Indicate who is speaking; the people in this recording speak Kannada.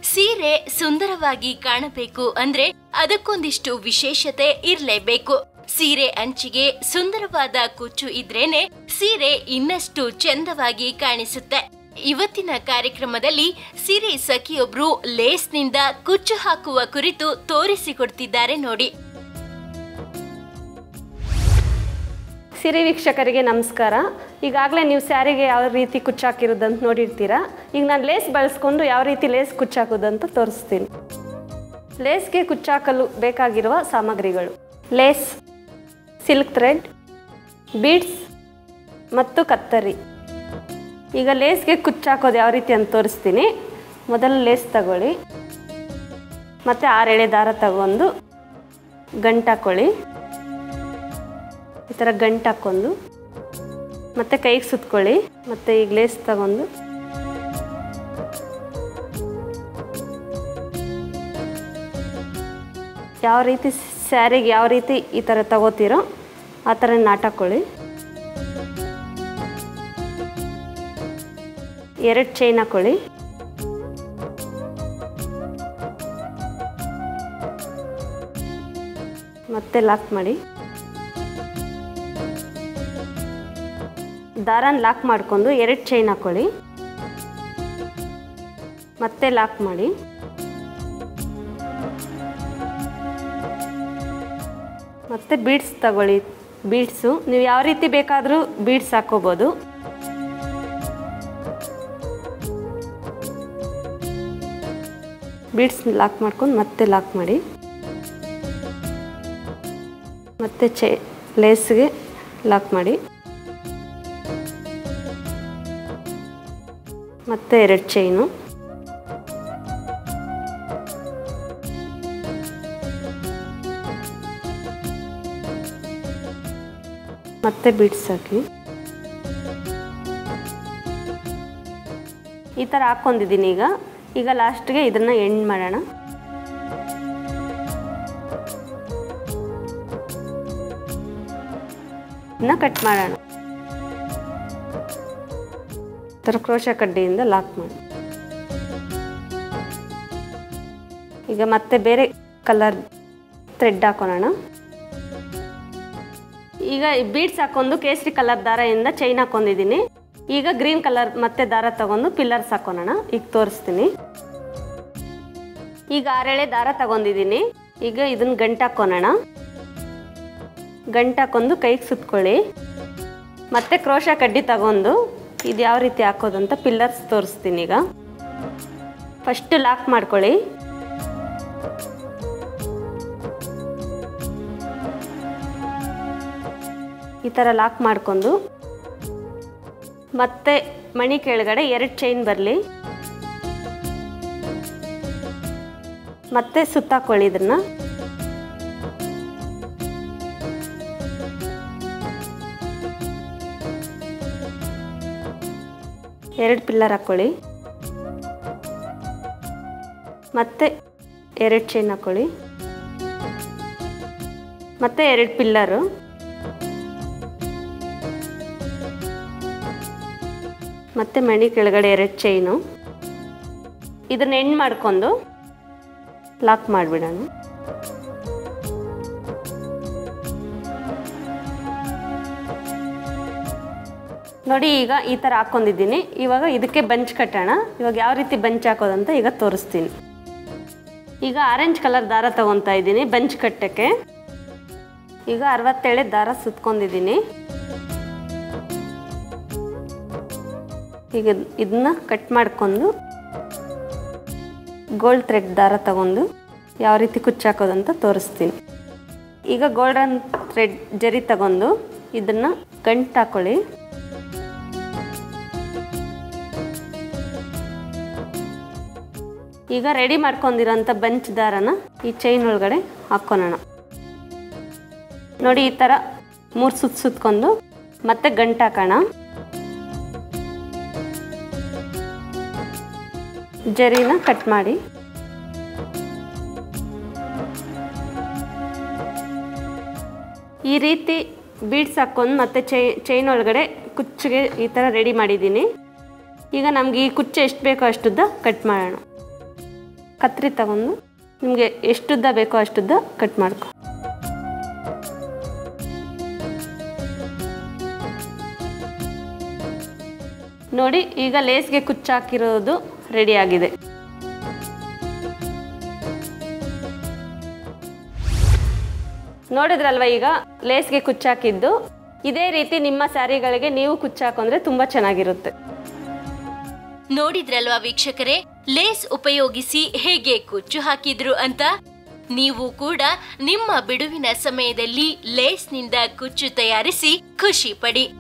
Speaker 1: ಸೀರೆ ಸುಂದರವಾಗಿ ಕಾಣಬೇಕು ಅಂದ್ರೆ ಅದಕ್ಕೊಂದಿಷ್ಟು ವಿಶೇಷತೆ ಇರ್ಲೇಬೇಕು ಸೀರೆ ಅಂಚಿಗೆ ಸುಂದರವಾದ ಕುಚ್ಚು ಇದ್ರೇನೆ ಸೀರೆ ಇನ್ನಷ್ಟು ಚಂದವಾಗಿ ಕಾಣಿಸುತ್ತೆ ಇವತ್ತಿನ ಕಾರ್ಯಕ್ರಮದಲ್ಲಿ ಸಿರಿ ಸಖಿಯೊಬ್ರು ಲೇಸ್ನಿಂದ ಕುಚ್ಚು ಹಾಕುವ ಕುರಿತು ತೋರಿಸಿಕೊಡ್ತಿದ್ದಾರೆ ನೋಡಿ
Speaker 2: ಸಿರಿ ವೀಕ್ಷಕರಿಗೆ ನಮಸ್ಕಾರ ಈಗಾಗಲೇ ನೀವು ಸ್ಯಾರಿಗೆ ಯಾವ ರೀತಿ ಕುಚ್ಚಾಕಿರೋದಂತ ನೋಡಿರ್ತೀರಾ ಈಗ ನಾನು ಲೇಸ್ ಬಳಸ್ಕೊಂಡು ಯಾವ ರೀತಿ ಲೇಸ್ ಕುಚ್ಚಾಕೋದಂತ ತೋರಿಸ್ತೀನಿ ಲೇಸ್ಗೆ ಕುಚ್ಚಾಕಲು ಬೇಕಾಗಿರುವ ಸಾಮಗ್ರಿಗಳು ಲೇಸ್ ಸಿಲ್ಕ್ ಥ್ರೆಡ್ ಬೀಡ್ಸ್ ಮತ್ತು ಕತ್ತರಿ ಈಗ ಲೇಸ್ಗೆ ಕುಚ್ಚಾಕೋದು ಯಾವ ರೀತಿ ಅಂತ ತೋರಿಸ್ತೀನಿ ಮೊದಲು ಲೇಸ್ ತಗೊಳ್ಳಿ ಮತ್ತು ಆರೆಳೆ ದಾರ ತಗೊಂಡು ಗಂಟಾಕೊಳ್ಳಿ ಈ ಥರ ಗಂಟು ಹಾಕ್ಕೊಂಡು ಮತ್ತು ಕೈಗೆ ಸುತ್ಕೊಳ್ಳಿ ಮತ್ತು ಈಗ ಲೇಸ್ ತಗೊಂಡು ಯಾವ ರೀತಿ ಸ್ಯಾರಿಗೆ ಯಾವ ರೀತಿ ಈ ಥರ ತಗೋತೀರೋ ಆ ಥರ ನಾಟಾಕೊಳ್ಳಿ ಎರಡು ಚೈನ್ ಹಾಕೊಳ್ಳಿ ಮತ್ತೆ ಲಾಕ್ ಮಾಡಿ ದಾರನ ಲಾಕ್ ಮಾಡಿಕೊಂಡು ಎರಡು ಚೈನ್ ಹಾಕೊಳ್ಳಿ ಮತ್ತೆ ಲಾಕ್ ಮಾಡಿ ಮತ್ತೆ ಬೀಡ್ಸ್ ತಗೊಳ್ಳಿ ಬೀಡ್ಸು ನೀವು ಯಾವ ರೀತಿ ಬೇಕಾದರೂ ಬೀಡ್ಸ್ ಹಾಕೋಬೋದು ಬೀಡ್ಸ್ ಲಾಕ್ ಮಾಡ್ಕೊಂಡು ಮತ್ತೆ ಲಾಕ್ ಮಾಡಿ ಮತ್ತೆ ಚೈ ಲೇಸ್ಗೆ ಲಾಕ್ ಮಾಡಿ ಮತ್ತೆ ಎರಡು ಚೈನು ಮತ್ತೆ ಬೀಡ್ಸ್ ಹಾಕಿ ಈ ಥರ ಹಾಕ್ಕೊಂಡಿದ್ದೀನಿ ಈಗ ಈಗ ಲಾಸ್ಟ್ಗೆ ಇದನ್ನು ಎಂಡ್ ಮಾಡೋಣ ಇದನ್ನ ಕಟ್ ಮಾಡೋಣ ಈ ಥರ ಕ್ರೋಶ ಕಡ್ಡಿಯಿಂದ ಲಾಕ್ ಮಾಡಿ ಈಗ ಮತ್ತೆ ಬೇರೆ ಕಲರ್ ಥ್ರೆಡ್ ಹಾಕೋಣ ಈಗ ಬೀಡ್ಸ್ ಹಾಕೊಂಡು ಕೇಸರಿ ಕಲರ್ ದಾರದಿಂದ ಚೈನ್ ಹಾಕೊಂಡಿದ್ದೀನಿ ಈಗ ಗ್ರೀನ್ ಕಲರ್ ಮತ್ತೆ ದಾರ ತಗೊಂಡು ಪಿಲ್ಲರ್ಸ್ ಹಾಕೋಣ ಈಗ ತೋರಿಸ್ತೀನಿ ಈಗ ಆರೆಳೆ ದಾರ ತಗೊಂಡಿದ್ದೀನಿ ಈಗ ಇದನ್ನ ಗಂಟು ಹಾಕೋಣ ಗಂಟು ಹಾಕೊಂಡು ಕೈಗೆ ಸುತ್ಕೊಳ್ಳಿ ಮತ್ತೆ ಕ್ರೋಶ ಕಡ್ಡಿ ತಗೊಂಡು ಇದು ಯಾವ ರೀತಿ ಹಾಕೋದಂತ ಪಿಲ್ಲರ್ಸ್ ತೋರಿಸ್ತೀನಿ ಈಗ ಫಸ್ಟ್ ಲಾಕ್ ಮಾಡ್ಕೊಳ್ಳಿ ಈ ಥರ ಲಾಕ್ ಮಾಡಿಕೊಂಡು ಮತ್ತೆ ಮಣಿ ಕೆಳಗಡೆ ಎರಡು ಚೈನ್ ಬರಲಿ ಮತ್ತೆ ಸುತ್ತಾಕೊಳ್ಳಿ ಇದನ್ನು ಎರಡು ಪಿಲ್ಲರ್ ಹಾಕ್ಕೊಳ್ಳಿ ಮತ್ತೆ ಎರಡು ಚೈನ್ ಹಾಕ್ಕೊಳ್ಳಿ ಮತ್ತೆ ಎರಡು ಪಿಲ್ಲರು ಮತ್ತೆ ಮಣಿ ಕೆಳಗಡೆ ಎರಡು ಚೈನು ಇದನ್ನ ಎಂಡ್ ಮಾಡ್ಕೊಂಡು ಲಾಕ್ ಮಾಡಿಬಿಡೋಣ ನೋಡಿ ಈಗ ಈ ಥರ ಹಾಕ್ಕೊಂಡಿದ್ದೀನಿ ಇವಾಗ ಇದಕ್ಕೆ ಬಂಚ್ ಕಟ್ಟೋಣ ಇವಾಗ ಯಾವ ರೀತಿ ಬಂಚ್ ಹಾಕೋದಂತ ಈಗ ತೋರಿಸ್ತೀನಿ ಈಗ ಆರೆಂಜ್ ಕಲರ್ ದಾರ ತಗೊತಾ ಇದ್ದೀನಿ ಬಂಚ್ ಕಟ್ಟಕ್ಕೆ ಈಗ ಅರವತ್ತೇಳೆ ದಾರ ಸುತ್ಕೊಂಡಿದ್ದೀನಿ ಈಗ ಇದನ್ನ ಕಟ್ ಮಾಡ್ಕೊಂಡು ಗೋಲ್ಡ್ ಥ್ರೆಡ್ ದಾರ ತಗೊಂಡು ಯಾವ ರೀತಿ ಕುಚ್ಚಾಕೋದಂತ ತೋರಿಸ್ತೀನಿ ಈಗ ಗೋಲ್ಡನ್ ಥ್ರೆಡ್ ಜರಿ ತಗೊಂಡು ಇದನ್ನು ಗಂಟು ಹಾಕೊಳ್ಳಿ ಈಗ ರೆಡಿ ಮಾಡ್ಕೊಂಡಿರೋಂಥ ಬಂಚ್ ದಾರನ ಈ ಚೈನ್ ಒಳಗಡೆ ಹಾಕ್ಕೊಳೋಣ ನೋಡಿ ಈ ಥರ ಮೂರು ಸುತ್ತ ಸುತ್ಕೊಂಡು ಮತ್ತೆ ಗಂಟು ಹಾಕೋಣ ಜರಿನ ಕಟ್ ಮಾಡಿ ಈ ರೀತಿ ಬೀಡ್ಸ್ ಹಾಕ್ಕೊಂಡು ಮತ್ತೆ ಚೈ ಚೈನ್ ಒಳಗಡೆ ಕುಚ್ಚಿಗೆ ಈ ಥರ ರೆಡಿ ಮಾಡಿದ್ದೀನಿ ಈಗ ನಮ್ಗೆ ಈ ಕುಚ್ಚು ಎಷ್ಟು ಬೇಕೋ ಅಷ್ಟುದ್ದ ಕಟ್ ಮಾಡೋಣ ಕತ್ರಿ ತಗೊಂಡು ನಿಮಗೆ ಎಷ್ಟುದ್ದ ಬೇಕೋ ಅಷ್ಟುದ್ದ ಕಟ್ ಮಾಡ್ಕೊ ನೋಡಿ ಈಗ ಲೇಸ್ಗೆ ಕುಚ್ಚಾಕಿರೋದು ರೆಡಿ ಆಗಿದೆ ನೋಡಿದ್ರಲ್ವ ಈಗ ಲೇಸ್ಗೆ ಕುಚ್ಚಾಕಿದ್ದು ಇದೇ ರೀತಿ ನಿಮ್ಮ ಸ್ಯಾರಿಗಳಿಗೆ ನೀವು ಕುಚ್ಚಾಕೊಂಡ್ರೆ ತುಂಬ ಚೆನ್ನಾಗಿರುತ್ತೆ
Speaker 1: ನೋಡಿದ್ರಲ್ವಾ ವೀಕ್ಷಕರೇ ಲೇಸ್ ಉಪಯೋಗಿಸಿ ಹೇಗೆ ಕುಚ್ಚು ಹಾಕಿದ್ರು ಅಂತ ನೀವು ಕೂಡ ನಿಮ್ಮ ಬಿಡುವಿನ ಸಮಯದಲ್ಲಿ ಲೇಸ್ನಿಂದ ಕುಚ್ಚು ತಯಾರಿಸಿ ಖುಷಿ ಪಡಿ